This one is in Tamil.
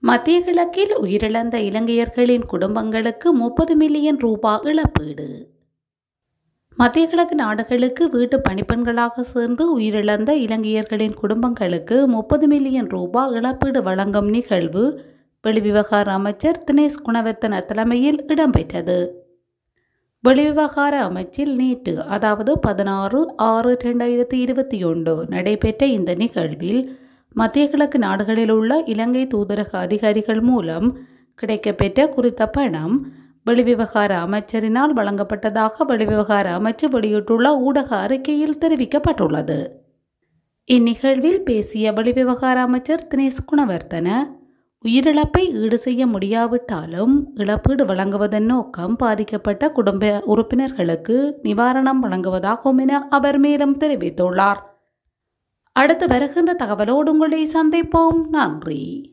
மத்திய கிழக்கில் உயிரிழந்த இலங்கையர்களின் குடும்பங்களுக்கு முப்பது மில்லியன் ரூபாய் இழப்பீடு மத்திய கிழக்கு நாடுகளுக்கு வீட்டு பணிப்பெண்களாக சென்று உயிரிழந்த இலங்கையர்களின் குடும்பங்களுக்கு முப்பது மில்லியன் ரூபாய் இழப்பீடு வழங்கும் நிகழ்வு வெளிவிவகார அமைச்சர் தினேஷ் குணவர்த்தன தலைமையில் இடம்பெற்றது வெளிவிவகார அமைச்சில் நேற்று அதாவது பதினாறு ஆறு ரெண்டாயிரத்தி இருபத்தி ஒன்று நடைபெற்ற இந்த நிகழ்வில் மத்திய கிழக்கு நாடுகளில் உள்ள இலங்கை தூதரக அதிகாரிகள் மூலம் கிடைக்கப்பெற்ற குறித்த பணம் வெளிவிவகார அமைச்சரினால் வழங்கப்பட்டதாக வெளிவிவகார அமைச்சு வெளியிட்டுள்ள ஊடக அறிக்கையில் தெரிவிக்கப்பட்டுள்ளது இந்நிகழ்வில் பேசிய வெளிவிவகார அமைச்சர் தினேஷ் குணவர்த்தன உயிரிழப்பை ஈடு செய்ய முடியாவிட்டாலும் இழப்பீடு வழங்குவதன் நோக்கம் பாதிக்கப்பட்ட குடும்ப உறுப்பினர்களுக்கு நிவாரணம் வழங்குவதாகும் என அவர் மேலும் தெரிவித்துள்ளார் அடுத்து வருகின்ற தகவலோடு உங்களை சந்திப்போம் நன்றி